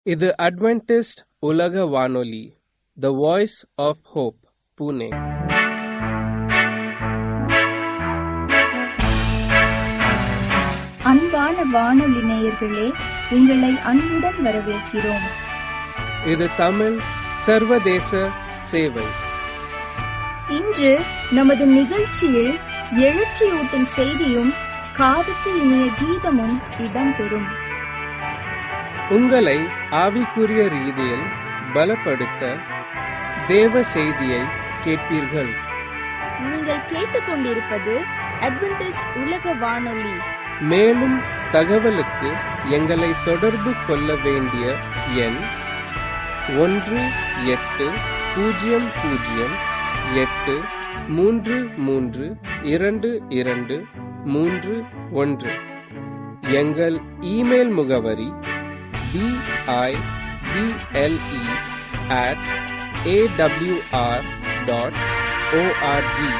இது அட்வென்டிஸ்ட் உலக வானொலி the voice of hope Pune அன்பான வானொலி நேயர்களே உங்களை அன்புடன் வரவேற்கிறோம் இது தமிழ் சர்வதேச சேவை இன்று நமது நிகழ்ச்சியில் எழுச்சியூட்டும் செய்தியும் காதுக்கு இனிய கீதமும் இடம்பெறும் உங்களை ஆவிக்குரிய ரீதியில் பலப்படுத்த தேவ செய்தியை கேட்பீர்கள் நீங்கள் கேட்டுக்கொண்டிருப்பது அட்வென்டிஸ் உலக வானொலி மேலும் தகவலுக்கு எங்களை தொடர்பு கொள்ள வேண்டிய எண் ஒன்று எட்டு பூஜ்ஜியம் பூஜ்ஜியம் எட்டு மூன்று மூன்று இரண்டு இரண்டு மூன்று ஒன்று எங்கள் இமெயில் முகவரி BIBLE at AWR dot ORG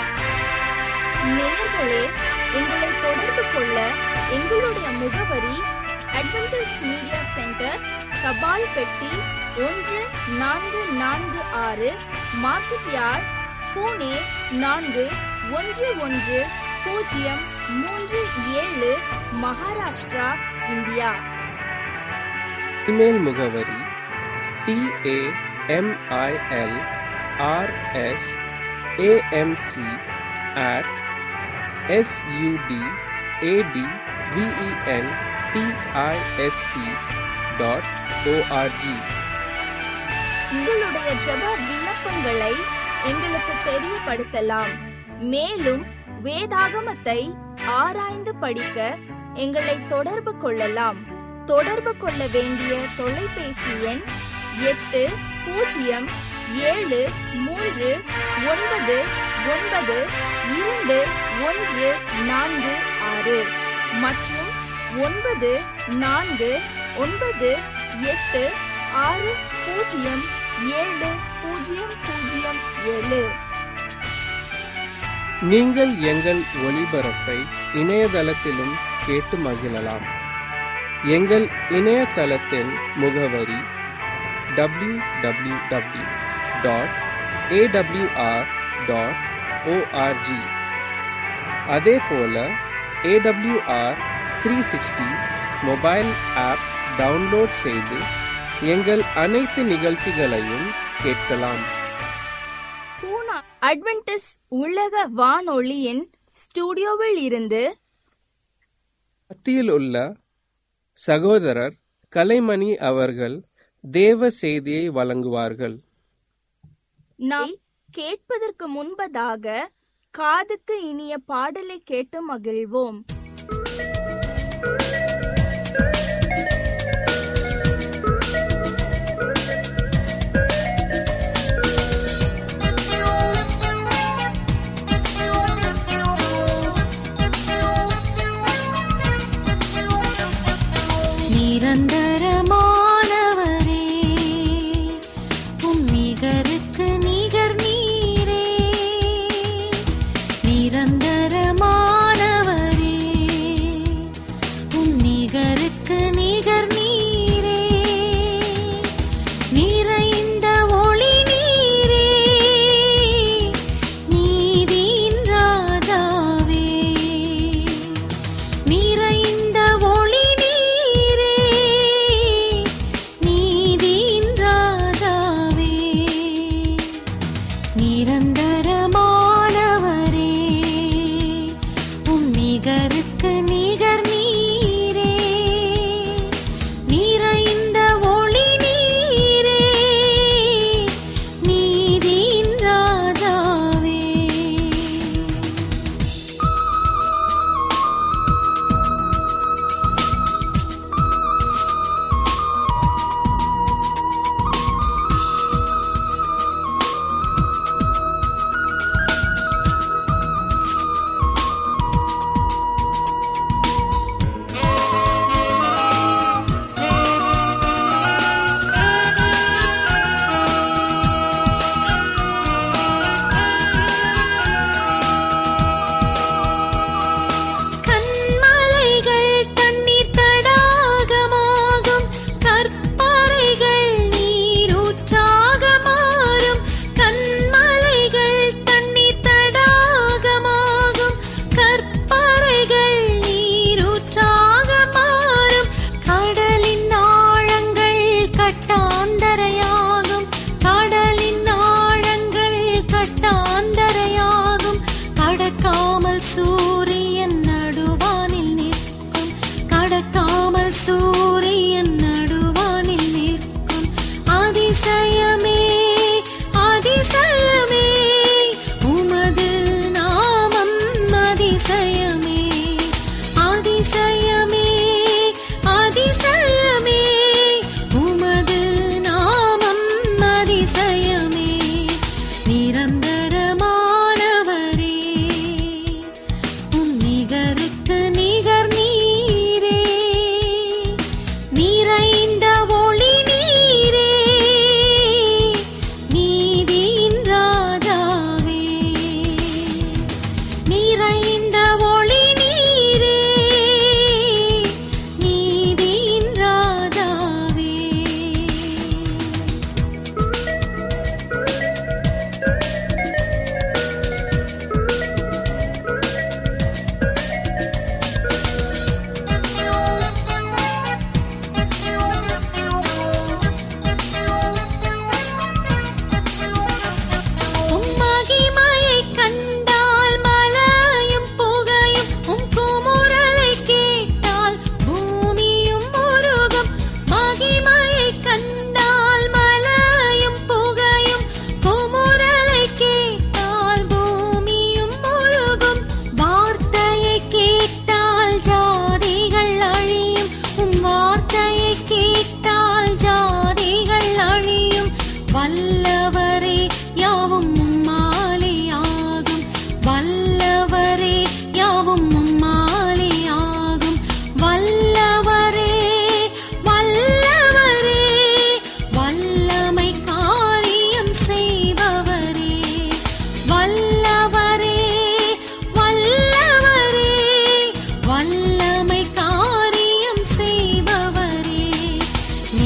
நேயர்களே எங்களை தொடர்பு கொள்ள எங்களுடைய முகவரி அட்வென்டிஸ் மீடியா சென்டர் தபால் பெட்டி ஒன்று நான்கு நான்கு ஆறு மார்க்கெட் யார்ட் பூனே நான்கு ஒன்று ஒன்று பூஜ்ஜியம் மூன்று ஏழு மகாராஷ்டிரா இந்தியா இமெயில் முகவரி TAMIL RS AMC at SUD AD VEN TIST dot ORG உங்களுடைய ஜெப விண்ணப்பங்களை எங்களுக்கு தெரியப்படுத்தலாம் மேலும் வேதாகமத்தை ஆராய்ந்து படிக்க எங்களை தொடர்பு கொள்ளலாம் தொடர்பு கொள்ள வேண்டிய தொலைபேசி எண் எட்டு பூஜ்ஜியம் ஏழு மூன்று ஒன்பது ஒன்பது இரண்டு ஒன்று நான்கு ஆறு மற்றும் ஒன்பது நான்கு ஒன்பது எட்டு ஆறு பூஜ்ஜியம் ஏழு பூஜ்ஜியம் பூஜ்ஜியம் ஏழு நீங்கள் எங்கள் ஒளிபரப்பை இணையதளத்திலும் கேட்டு மகிழலாம் எங்கள் இணையதளத்தின் முகவரி W W W dot AWR dot ORG அதே போல AWR three sixty mobile app download செய்து எங்கள் அனைத்து நிகழ்ச்சிகளையும் கேட்கலாம் பூனா அட்வென்டிஸ் உலக வானொலியின் ஸ்டுடியோவில் இருந்து மத்தியில் உள்ள சகோதரர் கலைமணி அவர்கள் தேவ செய்தியை வழங்குவார்கள் நாம் கேட்பதற்கு முன்பதாக காதுக்கு இனிய பாடலை கேட்டு மகிழ்வோம் நிரந்தரமானவரே உம் நிகருக்கு நிகர் நீரே நிரந்தரமானவரே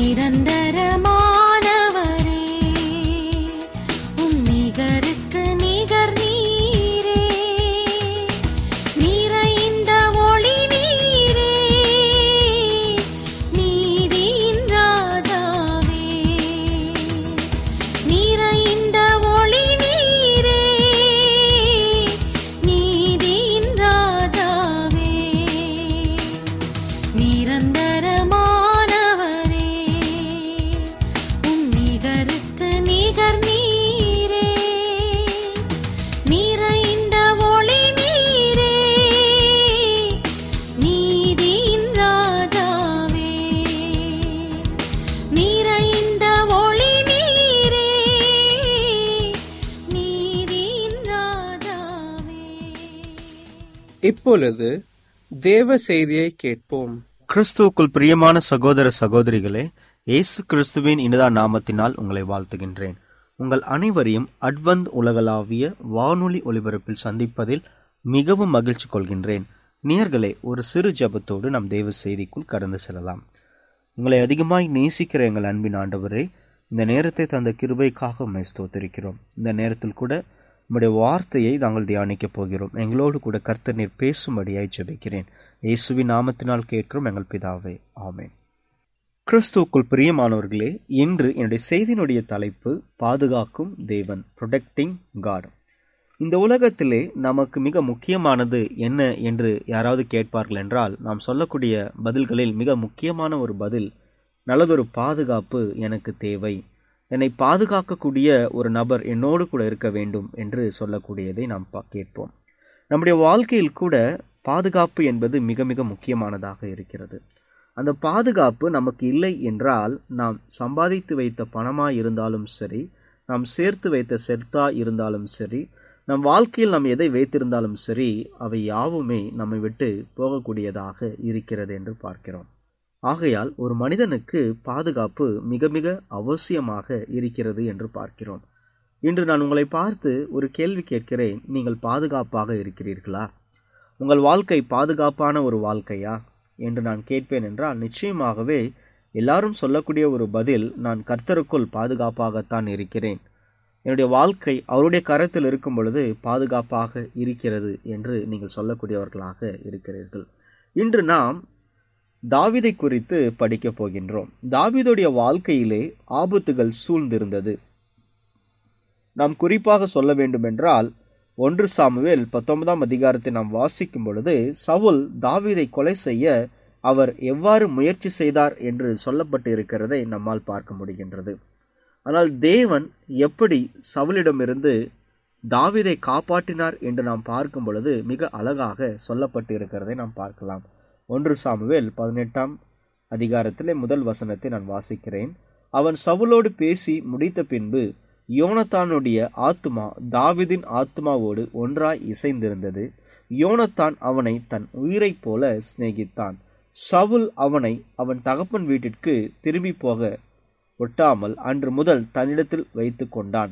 நிரந்தரமானவரே உம் நிகருக்கு நிகர் நீரே நிறைந்த ஒளி நீரே நீதியின் ராஜாவே நிறைந்த ஒளி நீரே நீதியின் ராஜாவே நிரந்தரமானவரே உம் நிகருக்கு நிகர் நீரே நிறைந்த ஒளி நீரே நீதியின் ராஜாவே நிறைந்த ஒளி நீரே நீதியின் ராஜாவே இப்பொழுது தேவ செய்தியை கேட்போம் கிறிஸ்துவுக்குள் பிரியமான சகோதர சகோதரிகளே இயேசு கிறிஸ்துவின் இனிதா நாமத்தினால் உங்களை வாழ்த்துகின்றேன் உங்கள் அனைவரையும் அட்வந்த் உலகளாவிய வானொலி ஒலிபரப்பில் சந்திப்பதில் மிகவும் மகிழ்ச்சி கொள்கின்றேன் நேயர்களே ஒரு சிறு ஜெபத்தோடு நம் தேவ செய்திக்குள் கடந்து செல்லலாம் உங்களை அதிகமாய் நேசிக்கிற எங்கள் அன்பின் ஆண்டவரே இந்த நேரத்தை தந்த கிருபைக்காக உம்மை ஸ்தோத்திரிக்கிறோம் இந்த நேரத்தில் கூட உம்முடைய வார்த்தையை நாங்கள் தியானிக்கப் போகிறோம் எங்களோடு கூட கர்த்தர் நீர் பேசும்படியாய் ஜெபிக்கிறேன் இயேசுவின் நாமத்தினால் கேட்கிறோம் எங்கள் பிதாவே ஆமென் கிறிஸ்துவுக்குள் பிரியமானவர்களே இன்று என்னுடைய செய்தியினுடைய தலைப்பு பாதுகாக்கும் தேவன் ப்ரொடெக்டிங் காட் இந்த உலகத்திலே நமக்கு மிக முக்கியமானது என்ன என்று யாராவது கேட்பார்கள் என்றால் நாம் சொல்லக்கூடிய பதில்களில் மிக முக்கியமான ஒரு பதில் நல்லதொரு பாதுகாப்பு எனக்கு தேவை என்னை பாதுகாக்கக்கூடிய ஒரு நபர் என்னோடு கூட இருக்க வேண்டும் என்று சொல்லக்கூடியதை நாம் பா- கேட்போம் நம்முடைய வாழ்க்கையில் கூட பாதுகாப்பு என்பது மிக மிக முக்கியமானதாக இருக்கிறது அந்த பாதுகாப்பு நமக்கு இல்லை என்றால் நாம் சம்பாதித்து வைத்த பணமாக இருந்தாலும் சரி நாம் சேர்த்து வைத்த செத்தா இருந்தாலும் சரி நம் வாழ்க்கையில் நாம் எதை வைத்திருந்தாலும் சரி அவை யாவுமே நம்மை விட்டு போகக்கூடியதாக இருக்கிறது என்று பார்க்கிறோம் ஆகையால் ஒரு மனிதனுக்கு பாதுகாப்பு மிக மிக அவசியமாக இருக்கிறது என்று பார்க்கிறோம் இன்று நான் உங்களை பார்த்து ஒரு கேள்வி கேட்கிறேன் நீங்கள் பாதுகாப்பாக இருக்கிறீர்களா உங்கள் வாழ்க்கை பாதுகாப்பான ஒரு வாழ்க்கையா என்று நான் கேட்பேன் என்றால் நிச்சயமாகவே எல்லாரும் சொல்லக்கூடிய ஒரு பதில் நான் கர்த்தருக்குள் பாதுகாப்பாகத்தான் இருக்கிறேன் என்னுடைய வாழ்க்கை அவருடைய கரத்தில் இருக்கும் பொழுது பாதுகாப்பாக இருக்கிறது என்று நீங்கள் சொல்லக்கூடியவர்களாக இருக்கிறீர்கள் இன்று நாம் தாவீதை குறித்து படிக்கப் போகின்றோம் தாவீதுடைய வாழ்க்கையிலே ஆபத்துகள் சூழ்ந்திருந்தது நாம் குறிப்பாக சொல்ல வேண்டுமென்றால் ஒன்று சாமுவேல் பத்தொன்பதாம் அதிகாரத்தை நாம் வாசிக்கும் பொழுது சவுல் தாவீதை கொலை செய்ய அவர் எவ்வாறு முயற்சி செய்தார் என்று சொல்லப்பட்டு இருக்கிறதை நம்மால் பார்க்க முடிகின்றது ஆனால் தேவன் எப்படி சவுலிடமிருந்து தாவீதை காப்பாற்றினார் என்று நாம் பார்க்கும் பொழுது மிக அழகாக சொல்லப்பட்டு இருக்கிறதை நாம் பார்க்கலாம் ஒன்று சாமுவேல் பதினெட்டாம் அதிகாரத்திலே முதல் வசனத்தை நான் வாசிக்கிறேன் அவன் சவுலோடு பேசி முடித்த பின்பு யோனத்தானுடைய ஆத்துமா தாவீதின் ஆத்துமாவோடு ஒன்றாய் இசைந்திருந்தது யோனத்தான் அவனை தன் உயிரைப் போல சிநேகித்தான் சவுல் அவனை அவன் தகப்பன் வீட்டிற்கு திரும்பி போக ஒட்டாமல் அன்று முதல் தன்னிடத்தில் வைத்து கொண்டான்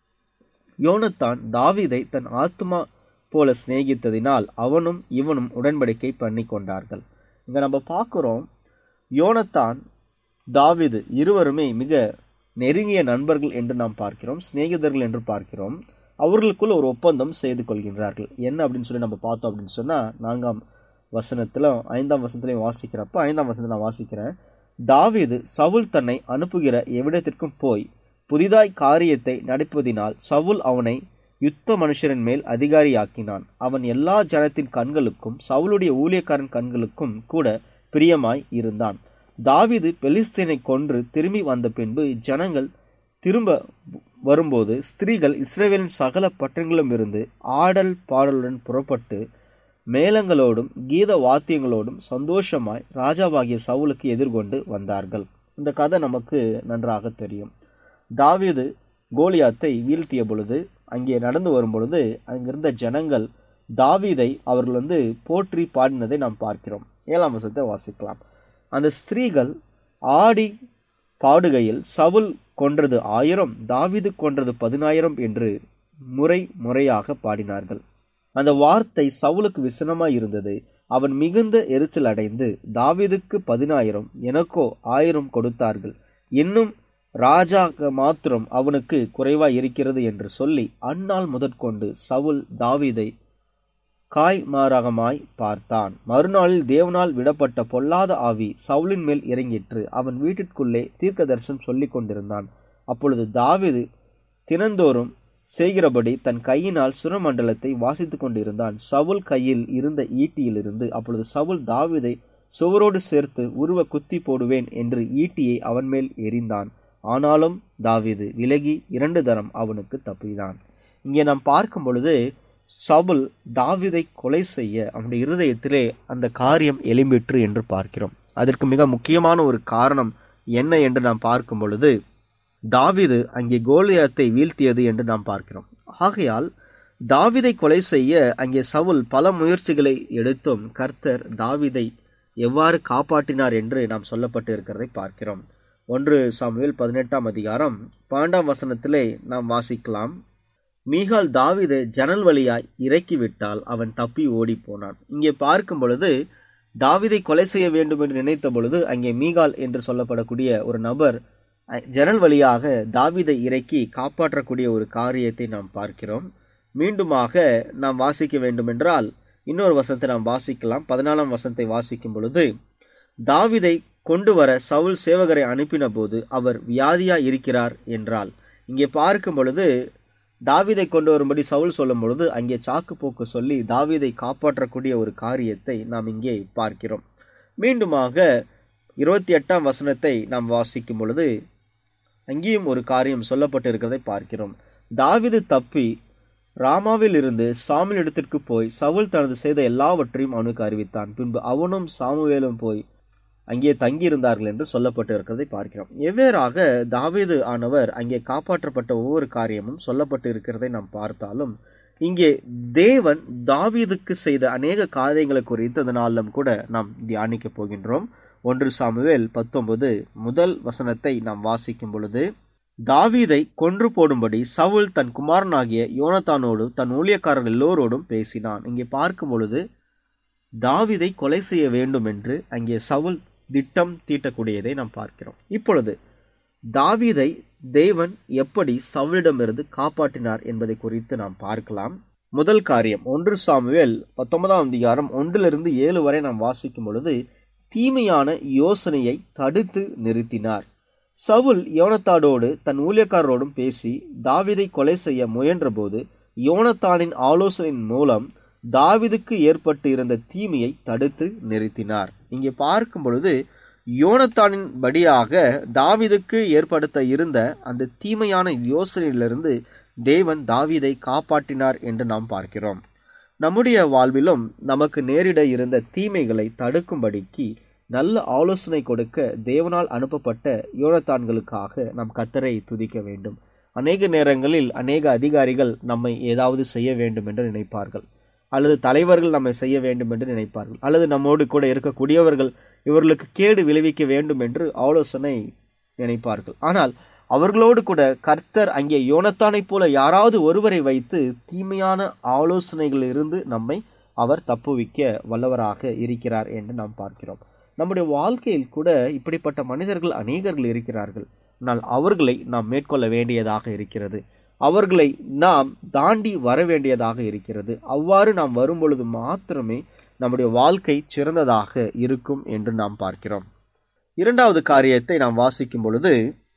யோனத்தான் தாவீதை தன் ஆத்துமா போல சிநேகித்ததினால் அவனும் இவனும் உடன்படிக்கை பண்ணி கொண்டார்கள் இங்க நம்ம பார்க்கிறோம் யோனத்தான் தாவீது இருவருமே மிக நெருங்கிய நண்பர்கள் என்று நாம் பார்க்கிறோம் சிநேகிதர்கள் என்று பார்க்கிறோம் அவர்களுக்குள் ஒரு ஒப்பந்தம் செய்து கொள்கின்றார்கள் என்ன அப்படின்னு சொல்லி நம்ம பார்த்தோம் அப்படின்னு சொன்னா நான்காம் வசனத்துல ஐந்தாம் வசனத்திலையும் வாசிக்கிறப்ப ஐந்தாம் வசனத்தை நான் வாசிக்கிறேன் தாவீது சவுல் தன்னை அனுப்புகிற எவ்விடத்திற்கும் போய் புதிதாய் காரியத்தை நடப்பதினால் சவுல் அவனை யுத்த மனுஷரின் மேல் அதிகாரியாக்கினான் அவன் எல்லா ஜனத்தின் கண்களுக்கும் சவுலுடைய ஊழியக்காரன் கண்களுக்கும் கூட பிரியமாய் இருந்தான் தாவீது பெலிஸ்தீனை கொன்று திரும்பி வந்த பின்பு ஜனங்கள் திரும்ப வரும்போது ஸ்திரீகள் இஸ்ரேவேலின் சகல பட்டணங்களிலும் இருந்து ஆடல் பாடலுடன் புறப்பட்டு மேளங்களோடும் கீத வாத்தியங்களோடும் சந்தோஷமாய் ராஜாவாகிய சவுலுக்கு எதிர்கொண்டு வந்தார்கள் இந்த கதை நமக்கு நன்றாக தெரியும் தாவீது கோலியாத்தை வீழ்த்திய பொழுது அங்கே நடந்து வரும் பொழுது அங்கிருந்த ஜனங்கள் தாவீதை அவர்கள் வந்து போற்றி பாடினதை நாம் பார்க்கிறோம் ஏழாம் வசத்தை வாசிக்கலாம் அந்த ஸ்திரீகள் ஆடி பாடுகையில் சவுல் கொன்றது ஆயிரம் தாவீது கொன்றது பதினாயிரம் என்று முறை முறையாக பாடினார்கள் அந்த வார்த்தை சவுலுக்கு விசனமாய் இருந்தது அவன் மிகுந்த எரிச்சல் அடைந்து தாவீதுக்கு பதினாயிரம் எனக்கோ ஆயிரம் கொடுத்தார்கள் இன்னும் ராஜாக்க மாத்திரம் அவனுக்கு குறைவாய் இருக்கிறது என்று சொல்லி அந்நாள் முதற்கொண்டு சவுல் தாவீதை காய் மாரகமாய் பார்த்தான் மறுநாளில் தேவனால் விடப்பட்ட பொல்லாத ஆவி சவுலின் மேல் இறங்கிற்று அவன் வீட்டிற்குள்ளே தீர்க்க தரிசனம் சொல்லிக் கொண்டிருந்தான் அப்பொழுது தாவீது தினந்தோறும் செய்கிறபடி தன் கையினால் சுரமண்டலத்தை வாசித்துக் கொண்டிருந்தான் சவுல் கையில் இருந்த ஈட்டியிலிருந்து அப்பொழுது சவுல் தாவீதை சுவரோடு சேர்த்து உருவ குத்தி போடுவேன் என்று ஈட்டியை அவன் மேல் எறிந்தான் ஆனாலும் தாவீது விலகி இரண்டு தரம் அவனுக்கு தப்பினான் இங்கே நாம் பார்க்கும் பொழுது சவுல் தாவீதை கொலை செய்ய அவனுடைய இருதயத்திலே அந்த காரியம் எலும்பிற்று என்று பார்க்கிறோம் அதற்கு மிக முக்கியமான ஒரு காரணம் என்ன என்று நாம் பார்க்கும் பொழுது தாவீது அங்கே கோலியாத்தை வீழ்த்தியது என்று நாம் பார்க்கிறோம் ஆகையால் தாவீதை கொலை செய்ய அங்கே சவுல் பல முயற்சிகளை எடுத்தும் கர்த்தர் தாவீதை எவ்வாறு காப்பாற்றினார் என்று நாம் சொல்லப்பட்டு இருக்கிறதை பார்க்கிறோம் ஒன்று சாமுவேல் பதினெட்டாம் அதிகாரம் பன்னெண்டாம் வசனத்திலே நாம் வாசிக்கலாம் மீகால் தாவீதை ஜன்னல் வழியாய் இறக்கிவிட்டால் அவன் தப்பி ஓடி போனான் இங்கே பார்க்கும் பொழுது தாவீதை கொலை செய்ய வேண்டும் என்று நினைத்த பொழுது அங்கே மீகால் என்று சொல்லப்படக்கூடிய ஒரு நபர் அஹ், ஜன்னல் வழியாக தாவீதை இறக்கி காப்பாற்றக்கூடிய ஒரு காரியத்தை நாம் பார்க்கிறோம் மீண்டுமாக நாம் வாசிக்க வேண்டுமென்றால் இன்னொரு வசனத்தை நாம் வாசிக்கலாம் பதினாலாம் வசனத்தை வாசிக்கும் பொழுது தாவீதை கொண்டு வர சவுல் சேவகரை அனுப்பின போது அவர் வியாதியா இருக்கிறார் என்றால் இங்கே பார்க்கும் பொழுது தாவீதை கொண்டு வரும்படி சவுல் சொல்லும் பொழுது அங்கே சாக்கு போக்கு சொல்லி தாவீதை காப்பாற்றக்கூடிய ஒரு காரியத்தை நாம் இங்கே பார்க்கிறோம் மீண்டுமாக இருபத்தி எட்டாம் வசனத்தை நாம் வாசிக்கும் பொழுது அங்கேயும் ஒரு காரியம் சொல்லப்பட்டு இருக்கிறதை பார்க்கிறோம் தாவீது தப்பி ராமாவில் இருந்து சாமுவேல் இடத்திற்கு போய் சவுல் தனது செய்த எல்லாவற்றையும் அவனுக்கு அறிவித்தான் பின்பு அவனும் சாமுவேலும் போய் அங்கே தங்கியிருந்தார்கள் என்று சொல்லப்பட்டு இருக்கிறதை பார்க்கிறோம் எவ்வேறாக தாவீது ஆனவர் அங்கே காப்பாற்றப்பட்ட ஒவ்வொரு காரியமும் சொல்லப்பட்டு இருக்கிறதை நாம் பார்த்தாலும் இங்கே தேவன் தாவீதுக்கு செய்த அநேக காரியங்களை குறித்து அந்த நாளிலும் கூட நாம் தியானிக்க போகின்றோம் ஒன்று சாமுவேல் பத்தொன்பது முதல் வசனத்தை நாம் வாசிக்கும் பொழுது தாவீதை கொன்று போடும்படி சவுல் தன் குமாரனாகிய யோனத்தானோடு தன் ஊழியக்காரர் எல்லோரோடும் பேசினான் இங்கே பார்க்கும் பொழுது தாவீதை கொலை செய்ய வேண்டும் என்று அங்கே சவுல் திட்டம் தீட்டக்கூடியதை நாம் பார்க்கிறோம் இப்பொழுது தாவீதை தேவன் எப்படி சவுலிடமிருந்து காப்பாற்றினார் என்பதை குறித்து நாம் பார்க்கலாம் முதல் காரியம் ஒன்று சாமுவேல் பத்தொன்பதாம் அதிகாரம் ஒன்றிலிருந்து ஏழு வரை நாம் வாசிக்கும் பொழுது தீமையான யோசனையை தடுத்து நிறுத்தினார் சவுல் யோனத்தாடோடு தன் ஊழியக்காரரோடும் பேசி தாவீதை கொலை செய்ய முயன்றபோது யோனத்தானின் ஆலோசனையின் மூலம் தாவீதுக்கு ஏற்பட்டு இருந்த தீமையை தடுத்து நிறுத்தினார் இங்கே பார்க்கும் பொழுது யோனத்தானின் படியாக தாவீதுக்கு ஏற்படுத்த இருந்த அந்த தீமையான யோசனையிலிருந்து தேவன் தாவீதை காப்பாற்றினார் என்று நாம் பார்க்கிறோம் நம்முடைய வாழ்விலும் நமக்கு நேரிட இருந்த தீமைகளை தடுக்கும்படிக்கு நல்ல ஆலோசனை கொடுக்க தேவனால் அனுப்பப்பட்ட யோனத்தான்களுக்காக நாம் கத்தரை துதிக்க வேண்டும் அநேக நேரங்களில் அநேக அதிகாரிகள் நம்மை ஏதாவது செய்ய வேண்டும் என்று நினைப்பார்கள் அல்லது தலைவர்கள் நம்மை செய்ய வேண்டும் என்று நினைப்பார்கள் அல்லது நம்மோடு கூட இருக்கக்கூடியவர்கள் இவர்களுக்கு கேடு விளைவிக்க வேண்டும் என்று ஆலோசனை நினைப்பார்கள் ஆனால் அவர்களோடு கூட கர்த்தர் அங்கே யோனத்தானைப் போல யாராவது ஒருவரை வைத்து தீமையான ஆலோசனைகளில் இருந்து நம்மை அவர் தப்புவிக்க வல்லவராக இருக்கிறார் என்று நாம் பார்க்கிறோம் நம்முடைய வாழ்க்கையில் கூட இப்படிப்பட்ட மனிதர்கள் அநேகர்கள் இருக்கிறார்கள் ஆனால் அவர்களை நாம் மேற்கொள்ள வேண்டியதாக இருக்கிறது அவர்களை நாம் தாண்டி வர வேண்டியதாக இருக்கிறது அவ்வாறு நாம் வரும் பொழுது மாத்திரமே நம்முடைய வாழ்க்கை சிறந்ததாக இருக்கும் என்று நாம் பார்க்கிறோம் இரண்டாவது காரியத்தை நாம் வாசிக்கும் பொழுது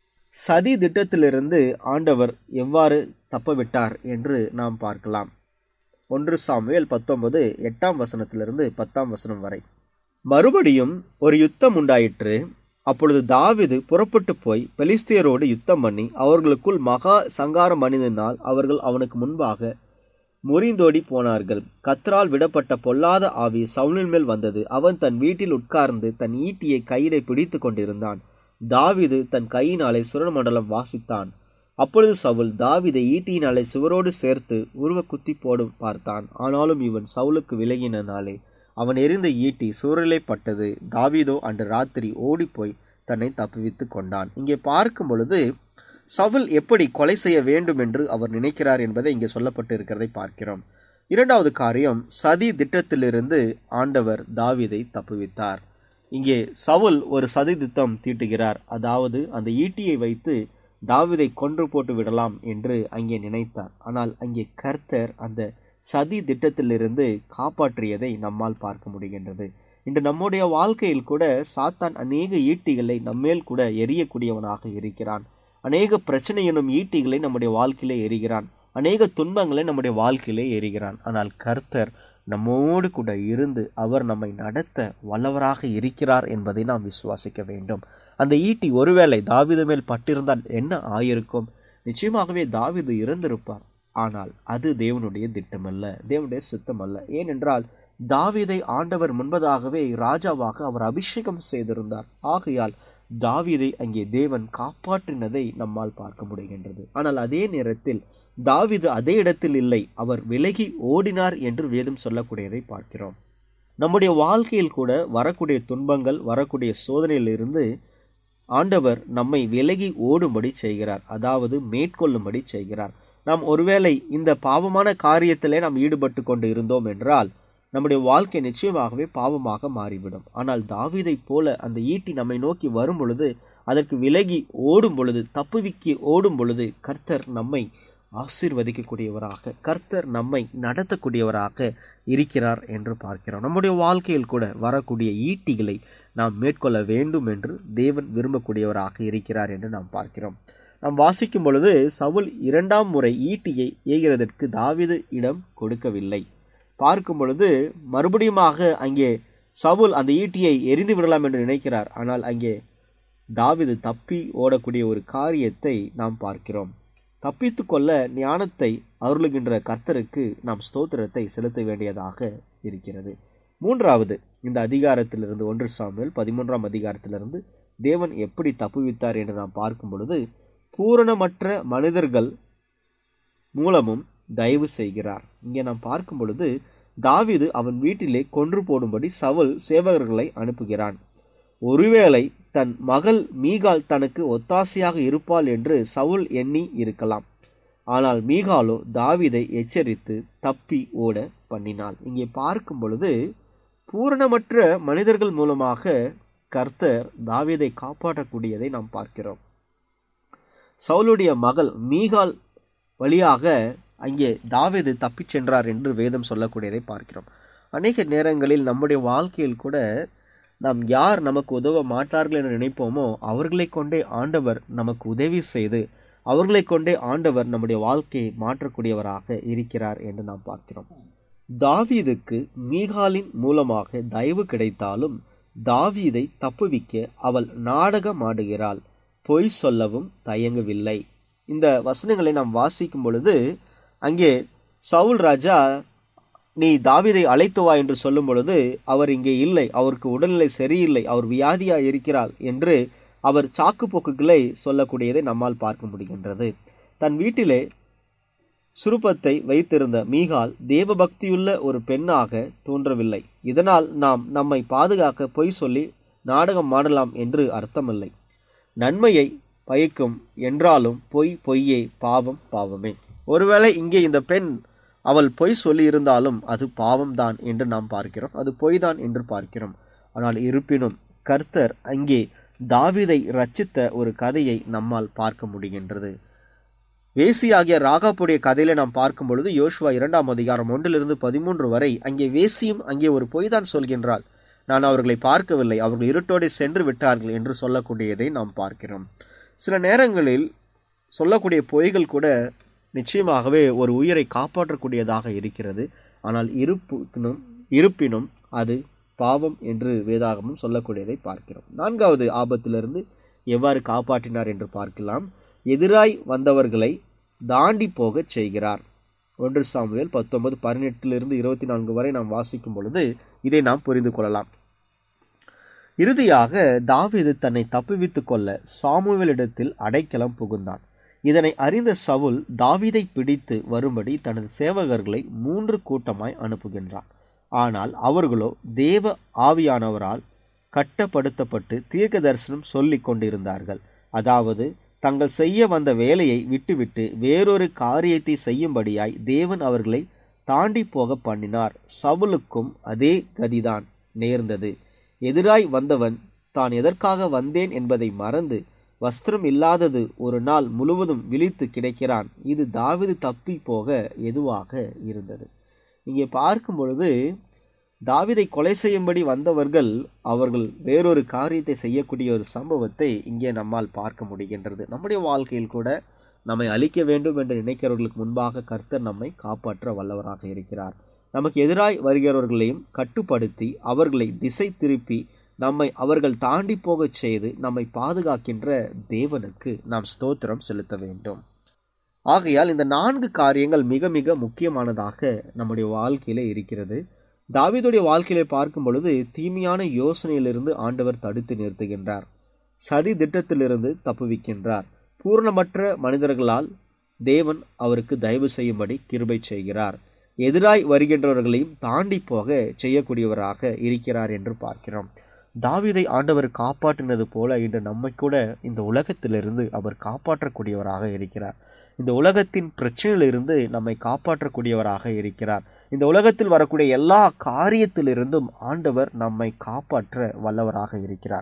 சதி திட்டத்திலிருந்து ஆண்டவர் எவ்வாறு தப்பவிட்டார் என்று நாம் பார்க்கலாம் ஒன்று சாமுவேல் பத்தொன்பது எட்டாம் வசனத்திலிருந்து பத்தாம் வசனம் வரை மறுபடியும் ஒரு யுத்தம் உண்டாயிற்று அப்பொழுது தாவீது புறப்பட்டு போய் பெலிஸ்தியரோடு யுத்தம் பண்ணி அவர்களுக்குள் மகா சங்காரம் பண்ணினால் அவர்கள் அவனுக்கு முன்பாக முறிந்தோடி போனார்கள் கத்ரால் விடப்பட்ட பொல்லாத ஆவி சவுலின் மேல் வந்தது அவன் தன் வீட்டில் உட்கார்ந்து தன் ஈட்டியை கையிலே பிடித்து கொண்டிருந்தான் தாவீது தன் கையினாலே சுரமண்டலம் வாசித்தான் அப்பொழுது சவுல் தாவீதை ஈட்டியினாலே சுவரோடு சேர்த்து உருவ குத்தி போடும் பார்த்தான் ஆனாலும் இவன் சவுலுக்கு விலகினாலே அவன் எரிந்த ஈட்டி சூழலை பட்டது தாவீதோ அன்று ராத்திரி ஓடிப்போய் தன்னை தப்புவித்து கொண்டான் இங்கே பார்க்கும் பொழுது சவுல் எப்படி கொலை செய்ய வேண்டும் என்று அவர் நினைக்கிறார் என்பதை இங்கே சொல்லப்பட்டு இருக்கிறதை பார்க்கிறோம் இரண்டாவது காரியம் சதி திட்டத்திலிருந்து ஆண்டவர் தாவீதை தப்புவித்தார் இங்கே சவுல் ஒரு சதித்திட்டம் தீட்டுகிறார் அதாவது அந்த ஈட்டியை வைத்து தாவீதை கொன்று போட்டு விடலாம் என்று அங்கே நினைத்தார் ஆனால் அங்கே கர்த்தர் அந்த சதி திட்டத்திலிருந்து காப்பாற்றியதை நம்மால் பார்க்க முடிகின்றது இன்று நம்முடைய வாழ்க்கையில் கூட சாத்தான் அநேக ஈட்டிகளை நம்மேல் கூட எரியக்கூடியவனாக இருக்கிறான் அநேக பிரச்சனை எனும் ஈட்டிகளை நம்முடைய வாழ்க்கையிலே எரிகிறான் அநேக துன்பங்களை நம்முடைய வாழ்க்கையிலே எரிகிறான் ஆனால் கர்த்தர் நம்மோடு கூட இருந்து அவர் நம்மை நடத்த வல்லவராக இருக்கிறார் என்பதை நாம் விசுவாசிக்க வேண்டும் அந்த ஈட்டி ஒருவேளை தாவீது மேல் பட்டிருந்தால் என்ன ஆயிருக்கும் நிச்சயமாகவே தாவீது இறந்திருப்பார் ஆனால் அது தேவனுடைய திட்டமல்ல தேவனுடைய சித்தம் அல்ல ஏனென்றால் தாவீதை ஆண்டவர் முன்பதாகவே ராஜாவாக அவர் அபிஷேகம் செய்திருந்தார் ஆகையால் தாவீதை அங்கே தேவன் காப்பாற்றினதை நம்மால் பார்க்க முடிகின்றது ஆனால் அதே நேரத்தில் தாவீது அதே இடத்தில் இல்லை அவர் விலகி ஓடினார் என்று வேதம் சொல்லக்கூடியதை பார்க்கிறோம் நம்முடைய வாழ்க்கையில் கூட வரக்கூடிய துன்பங்கள் வரக்கூடிய சோதனையிலிருந்து ஆண்டவர் நம்மை விலகி ஓடும்படி செய்கிறார் அதாவது மேற்கொள்ளும்படி செய்கிறார் நாம் ஒருவேளை இந்த பாவமான காரியத்திலே நாம் ஈடுபட்டு கொண்டு இருந்தோம் என்றால் நம்முடைய வாழ்க்கை நிச்சயமாகவே பாவமாக மாறிவிடும் ஆனால் தாவீதைப் போல அந்த ஈட்டி நம்மை நோக்கி வரும் பொழுது அதற்கு விலகி ஓடும் பொழுது தப்புவிக்கி ஓடும் பொழுது கர்த்தர் நம்மை ஆசீர்வதிக்கக்கூடியவராக கர்த்தர் நம்மை நடத்தக்கூடியவராக இருக்கிறார் என்று பார்க்கிறோம் நம்முடைய வாழ்க்கையில் கூட வரக்கூடிய ஈட்டிகளை நாம் மேற்கொள்ள வேண்டும் என்று தேவன் விரும்பக்கூடியவராக இருக்கிறார் என்று நாம் பார்க்கிறோம் நாம் வாசிக்கும் பொழுது சவுல் இரண்டாம் முறை ஈட்டியை ஏகிறதற்கு தாவீது இடம் கொடுக்கவில்லை பார்க்கும் பொழுது மறுபடியுமாக அங்கே சவுல் அந்த ஈட்டியை எரிந்து விடலாம் என்று நினைக்கிறார் ஆனால் அங்கே தாவீது தப்பி ஓடக்கூடிய ஒரு காரியத்தை நாம் பார்க்கிறோம் தப்பித்து கொள்ள ஞானத்தை அருளுகின்ற கர்த்தருக்கு நாம் ஸ்தோத்திரத்தை செலுத்த வேண்டியதாக இருக்கிறது மூன்றாவது இந்த அதிகாரத்திலிருந்து ஒன்று சாமுவேல் பதிமூன்றாம் அதிகாரத்திலிருந்து தேவன் எப்படி தப்புவித்தார் என்று நாம் பார்க்கும் பொழுது பூரணமற்ற மனிதர்கள் மூலமும் தயவு செய்கிறார் இங்கே நாம் பார்க்கும் பொழுது தாவீது அவன் வீட்டிலே கொன்று போடும்படி சவுல் சேவகர்களை அனுப்புகிறான் ஒருவேளை தன் மகள் மீகால் தனக்கு ஒத்தாசையாக இருப்பாள் என்று சவுல் எண்ணி இருக்கலாம் ஆனால் மீகாலோ தாவீதை எச்சரித்து தப்பி ஓட பண்ணினாள் இங்கே பார்க்கும் பொழுது பூரணமற்ற மனிதர்கள் மூலமாக கர்த்தர் தாவீதை காப்பாற்றக்கூடியதை நாம் பார்க்கிறோம் சவுலுடைய மகள் மீகால் வழியாக அங்கே தாவீது தப்பிச் சென்றார் என்று வேதம் சொல்லக்கூடியதை பார்க்கிறோம் அநேக நேரங்களில் நம்முடைய வாழ்க்கையில் கூட நாம் யார் நமக்கு உதவ மாட்டார்கள் என்று நினைப்போமோ அவர்களை கொண்டே ஆண்டவர் நமக்கு உதவி செய்து அவர்களை கொண்டே ஆண்டவர் நம்முடைய வாழ்க்கையை மாற்றக்கூடியவராக இருக்கிறார் என்று நாம் பார்க்கிறோம் தாவீதுக்கு மீகாலின் மூலமாக தயவு கிடைத்தாலும் தாவீதை தப்புவிக்க அவள் நாடகம் ஆடுகிறாள் பொய் சொல்லவும் தயங்கவில்லை இந்த வசனங்களை நாம் வாசிக்கும் பொழுது அங்கே சவுல் ராஜா நீ தாவீதை அழைத்து வா என்று சொல்லும் பொழுது அவர் இங்கே இல்லை அவருக்கு உடல்நிலை சரியில்லை அவர் வியாதியா இருக்கிறார் என்று அவர் சாக்கு போக்குகளை சொல்லக்கூடியதை நம்மால் பார்க்க முடிகின்றது தன் வீட்டிலே சுருப்பத்தை வைத்திருந்த மீகால் தேவபக்தியுள்ள ஒரு பெண்ணாக தோன்றவில்லை இதனால் நாம் நம்மை பாதுகாக்க பொய் சொல்லி நாடகம் ஆடலாம் என்று அர்த்தமில்லை நன்மையை பயக்கும் என்றாலும் பொய் பொய்யே பாவம் பாவமே ஒருவேளை இங்கே இந்த பெண் அவள் பொய் சொல்லி இருந்தாலும் அது பாவம்தான் என்று நாம் பார்க்கிறோம் அது பொய்தான் என்று பார்க்கிறோம் ஆனால் இருப்பினும் கர்த்தர் அங்கே தாவீதை ரச்சித்த ஒரு கதையை நம்மால் பார்க்க முடிகின்றது வேசியாகிய ராகாப்புடைய கதையில நாம் பார்க்கும் பொழுது யோசுவா இரண்டாம் அதிகாரம் ஒன்றிலிருந்து பதிமூன்று வரை அங்கே வேசியும் அங்கே ஒரு பொய்தான் சொல்கின்றாள் நான் அவர்களை பார்க்கவில்லை அவர்கள் இருட்டோடு சென்று விட்டார்கள் என்று சொல்லக்கூடியதை நாம் பார்க்கிறோம் சில நேரங்களில் சொல்லக்கூடிய பொய்கள் கூட நிச்சயமாகவே ஒரு உயிரை காப்பாற்றக்கூடியதாக இருக்கிறது ஆனால் இருப்பினும் இருப்பினும் அது பாவம் என்று வேதாகமும் சொல்லக்கூடியதை பார்க்கிறோம் நான்காவது ஆபத்திலிருந்து எவ்வாறு காப்பாற்றினார் என்று பார்க்கலாம் எதிராய் வந்தவர்களை தாண்டி போகச் செய்கிறார் ஒன்று சாமுவேல் பத்தொன்பது பதினெட்டிலிருந்து இருபத்தி நான்கு வரை நாம் வாசிக்கும் பொழுது இதை நாம் புரிந்து கொள்ளலாம் இறுதியாக தாவீது தன்னை தப்புவித்துக் கொள்ள சாமுவேலிடத்தில் அடைக்கலம் புகுந்தான் இதனை அறிந்த சவுல் தாவீதை பிடித்து வரும்படி தனது சேவகர்களை மூன்று கூட்டமாய் அனுப்புகின்றான் ஆனால் அவர்களோ தேவ ஆவியானவரால் கட்டப்படுத்தப்பட்டு தீர்க்க தரிசனம் சொல்லிக் கொண்டிருந்தார்கள் அதாவது தங்கள் செய்ய வந்த வேலையை விட்டுவிட்டு வேறொரு காரியத்தை செய்யும்படியாய் தேவன் அவர்களை தாண்டி போக பண்ணினார் சவுலுக்கும் அதே கதிதான் நேர்ந்தது எதிராய் வந்தவன் தான் எதற்காக வந்தேன் என்பதை மறந்து வஸ்திரம் இல்லாதது ஒரு நாள் முழுவதும் விழித்து கிடைக்கிறான் இது தாவிது தப்பி போக எதுவாக இருந்தது இங்கே பார்க்கும் பொழுது தாவிதை கொலை செய்யும்படி வந்தவர்கள் அவர்கள் வேறொரு காரியத்தை செய்யக்கூடிய ஒரு சம்பவத்தை இங்கே நம்மால் பார்க்க முடிகின்றது நம்முடைய வாழ்க்கையில் கூட நம்மை அழிக்க வேண்டும் என்று நினைக்கிறவர்களுக்கு முன்பாக கர்த்தர் நம்மை காப்பாற்ற வல்லவராக இருக்கிறார் நமக்கு எதிராய் வருகிறவர்களையும் கட்டுப்படுத்தி அவர்களை திசை திருப்பி நம்மை அவர்கள் தாண்டி போகச் செய்து நம்மை பாதுகாக்கின்ற தேவனுக்கு நாம் ஸ்தோத்திரம் செலுத்த வேண்டும் ஆகையால் இந்த நான்கு காரியங்கள் மிக மிக முக்கியமானதாக நம்முடைய வாழ்க்கையிலே இருக்கிறது தாவீதுடைய வாழ்க்கையிலே பார்க்கும் பொழுது தீமையான யோசனையிலிருந்து ஆண்டவர் தடுத்து நிறுத்துகின்றார் சதி திட்டத்திலிருந்து தப்புவிக்கின்றார் பூரணமற்ற மனிதர்களால் தேவன் அவருக்கு தயவு செய்யும்படி கிருபை செய்கிறார் எதிராய் வருகின்றவர்களையும் தாண்டி போக செய்யக்கூடியவராக இருக்கிறார் என்று பார்க்கிறோம் தாவீதை ஆண்டவர் காப்பாற்றினது போல இன்று நம்மை கூட இந்த உலகத்திலிருந்து அவர் காப்பாற்றக்கூடியவராக இருக்கிறார் இந்த உலகத்தின் பிரச்சனையிலிருந்து நம்மை காப்பாற்றக்கூடியவராக இருக்கிறார் இந்த உலகத்தில் வரக்கூடிய எல்லா காரியத்திலிருந்தும் ஆண்டவர் நம்மை காப்பாற்ற வல்லவராக இருக்கிறார்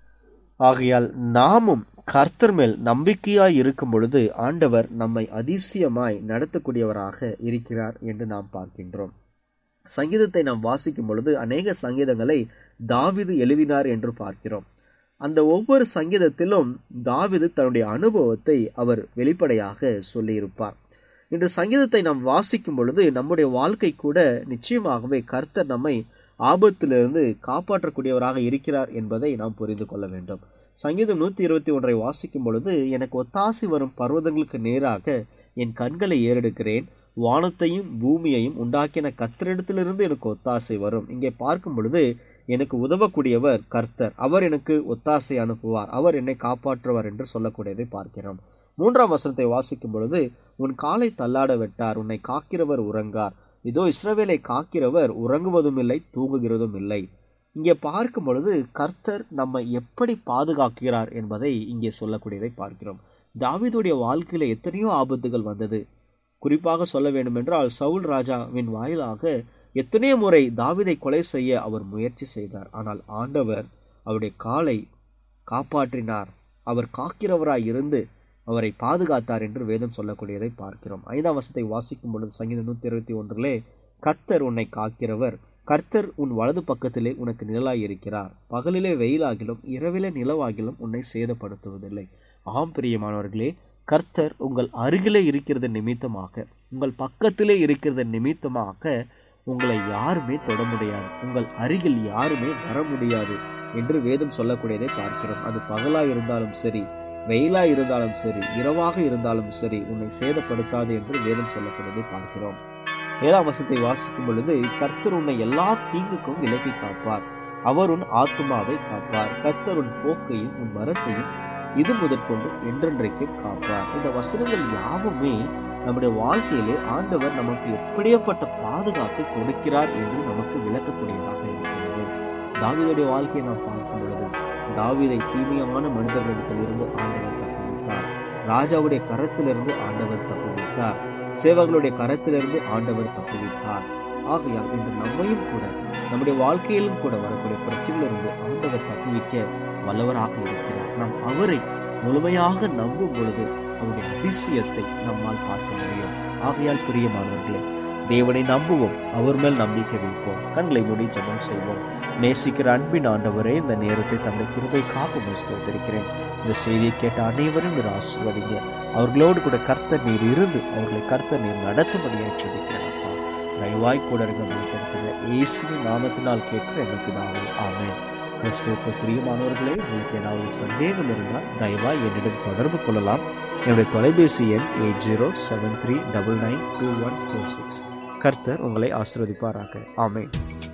ஆகையால் நாமும் கர்த்தர் மேல் நம்பிக்கையாய் இருக்கும் பொழுது ஆண்டவர் நம்மை அதிசயமாய் நடத்தக்கூடியவராக இருக்கிறார் என்று நாம் பார்க்கின்றோம் சங்கீதத்தை நாம் வாசிக்கும் பொழுது அநேக சங்கீதங்களை தாவிது எழுதினார் என்று பார்க்கிறோம் அந்த ஒவ்வொரு சங்கீதத்திலும் தாவிது தன்னுடைய அனுபவத்தை அவர் வெளிப்படையாக சொல்லியிருப்பார் இன்று சங்கீதத்தை நாம் வாசிக்கும் பொழுது நம்முடைய வாழ்க்கை கூட நிச்சயமாகவே கர்த்தர் நம்மை ஆபத்திலிருந்து காப்பாற்றக்கூடியவராக இருக்கிறார் என்பதை நாம் புரிந்து கொள்ள வேண்டும் சங்கீதம் நூத்தி இருபத்தி ஒன்றை வாசிக்கும் பொழுது எனக்கு ஒத்தாசி வரும் பர்வதங்களுக்கு நேராக என் கண்களை ஏறெடுக்கிறேன் வானத்தையும் பூமியையும் உண்டாக்கின கர்த்தரிடத்திலிருந்து எனக்கு ஒத்தாசை வரும் இங்கே பார்க்கும் பொழுது எனக்கு உதவக்கூடியவர் கர்த்தர் அவர் எனக்கு ஒத்தாசை அனுப்புவார் அவர் என்னை காப்பாற்றுவார் என்று சொல்லக்கூடியதை பார்க்கிறோம் மூன்றாம் வசனத்தை வாசிக்கும் பொழுது உன் காலை தள்ளாட வெட்டார் உன்னை காக்கிறவர் உறங்கார் இதோ இஸ்ரவேலை காக்கிறவர் உறங்குவதும் இல்லை தூங்குகிறதும் இல்லை இங்கே பார்க்கும் பொழுது கர்த்தர் நம்மை எப்படி பாதுகாக்கிறார் என்பதை இங்கே சொல்லக்கூடியதை பார்க்கிறோம் தாவீதுடைய வாழ்க்கையில எத்தனையோ ஆபத்துகள் வந்தது குறிப்பாக சொல்ல வேண்டுமென்றால் சவுல் ராஜாவின் வாயிலாக எத்தனையோ முறை தாவிதை கொலை செய்ய அவர் முயற்சி செய்தார் ஆனால் ஆண்டவர் அவருடைய காலை காப்பாற்றினார் அவர் காக்கிறவராய் இருந்து அவரை பாதுகாத்தார் என்று வேதம் சொல்லக்கூடியதை பார்க்கிறோம் ஐந்தாம் வசத்தை வாசிக்கும் பொழுது சங்கீதம் நூத்தி இருபத்தி ஒன்றிலே கர்த்தர் உன்னை காக்கிறவர் கர்த்தர் உன் வலது பக்கத்திலே உனக்கு நிழலாய் இருக்கிறார் பகலிலே வெயிலாகிலும் இரவிலே நிலவாகிலும் உன்னை சேதப்படுத்துவதில்லை ஆம் பிரியமானவர்களே கர்த்தர் உங்கள் அருகிலே இருக்கிறது நிமித்தமாக உங்கள் பக்கத்திலே இருக்கிறது நிமித்தமாக உங்களை யாருமே தொட முடியாது உங்கள் அருகில் யாருமே வர முடியாது என்று வேதம் சொல்லக்கூடியதை பார்க்கிறோம் அது பகலா இருந்தாலும் சரி வெயிலா இருந்தாலும் சரி இரவாக இருந்தாலும் சரி உன்னை சேதப்படுத்தாது என்று வேதம் சொல்லக்கூடியதை பார்க்கிறோம் ஏழாம் வசத்தை வாசிக்கும் பொழுது கர்த்தர் உன்னை எல்லா தீங்குக்கும் விலக்கி காப்பார் அவர் உன் ஆத்மாவை காப்பார் கர்த்தர் உன் போக்கையும் உன் மரத்தையும் இது முதற்கொண்டு என்றென்றைக்கும் காப்பார் இந்த வசனங்கள் யாவுமே நம்முடைய வாழ்க்கையிலே ஆண்டவர் நமக்கு எப்படியப்பட்ட பாதுகாப்பை கொடுக்கிறார் என்று நமக்கு விளக்கக்கூடியதாக இருக்கிறது தாவீதுடைய வாழ்க்கையை நாம் பார்க்கும் பொழுது தாவீதை தீமையான மனிதர்களிடத்தில் இருந்து ஆண்டவர் தப்புவித்தார் ராஜாவுடைய கரத்திலிருந்து ஆண்டவர் தப்புவித்தார் சேவர்களுடைய கரத்திலிருந்து ஆண்டவர் தப்புவித்தார் ஆகையால் இன்று நம்மையும் கூட நம்முடைய வாழ்க்கையிலும் கூட வரக்கூடிய பிரச்சனையிலிருந்து ஆண்டவர் தப்புவிக்க வல்லவராக இருக்கிறார் நாம் அவரை முழுமையாக நம்பும் பொழுது அவருடைய அதிசயத்தை நம்மால் பார்க்க முடியும் ஆகையால் பிரியமானவர்களே தேவனை நம்புவோம் அவர் மேல் நம்பிக்கை வைப்போம் கண்களை மூடி ஜெபம் செய்வோம் நேசிக்கிற அன்பின் ஆண்டவரே இந்த நேரத்தை தந்தை கிருபை காப்பு ஸ்தோத்திருக்கிறேன் இந்த செய்தியை கேட்ட அனைவரும் நீர் ஆசிர்வதிங்க அவர்களோடு கூட கர்த்தர் நீர் இருந்து அவர்களை கர்த்தர் நீர் நடத்தும்படியாக சொல்லிக்கிறேன் அப்பா தயவாய் கூட இருக்க பயன்படுத்துகிற இயேசுவின் நாமத்தினால் கேட்கிற எனக்கு நாங்கள் ஆமேன் கிறிஸ்துவுக்கு பிரியமானவர்களே உங்களுக்கு ஏதாவது சந்தேகம் இருந்தால் தயவாய் என்னிடம் தொடர்பு கொள்ளலாம் என்னுடைய தொலைபேசி எண் eight zero seven three double nine two one four six கர்த்தர் உங்களை ஆசிர்வதிப்பாராக ஆமேன்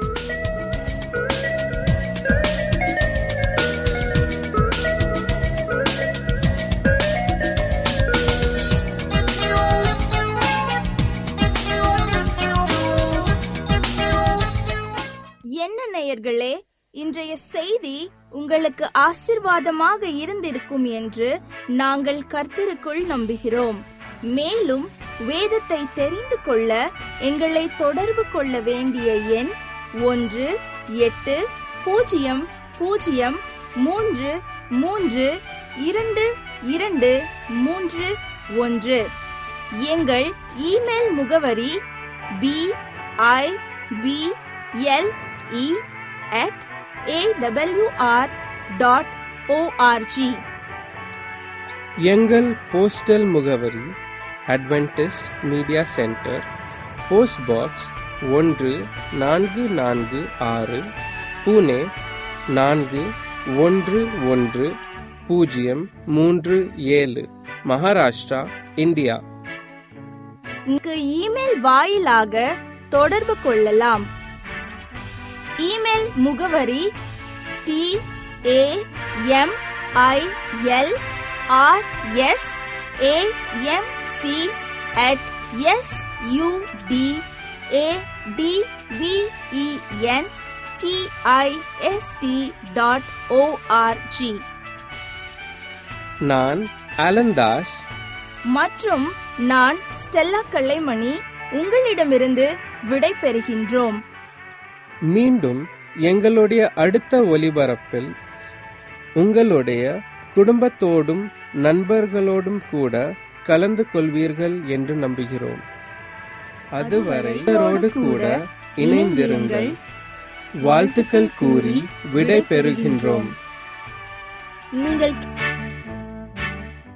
என்ன நேயர்களே இன்றைய செய்தி உங்களுக்கு ஆசிர்வாதமாக இருந்திருக்கும் என்று நாங்கள் கர்த்தருக்குள் நம்புகிறோம் மேலும் வேதத்தை தெரிந்து கொள்ள எங்களை தொடர்பு கொள்ள வேண்டிய எண் ஒன்று எட்டு பூஜ்ஜியம் பூஜ்ஜியம் மூன்று மூன்று இரண்டு இரண்டு மூன்று ஒன்று எங்கள் இமெயில் முகவரி B I B L E at AWR dot ORG எங்கள் போஸ்டல் முகவரி Adventist media centre post box ஒன்று நான்கு நான்கு ஆறு புனே நான்கு ஒன்று ஒன்று பூஜ்ஜியம் மூன்று ஏழு மகாராஷ்டிரா இந்தியா இங்கு இமெயில் வாயிலாக தொடர்பு கொள்ளலாம் இமெயில் முகவரி T A M I L R S A M C at S U D A D V E N T I S T dot ORG நான் அலந்தாஸ் மற்றும் நான் ஸ்டெல்லா கல்லைமணி உங்களிடமிருந்து விடை பெறுகின்றோம் மீண்டும் எங்களுடைய அடுத்த ஒலிபரப்பில் உங்களுடைய குடும்பத்தோடும் நண்பர்களோடும் கூட கலந்து கொள்வீர்கள் என்று நம்புகிறோம் அதுவரை இவரோடு கூட இணைந்திருங்கள் வாழ்த்துக்கள் கூறி விடை பெறுகின்றோம் நீங்கள்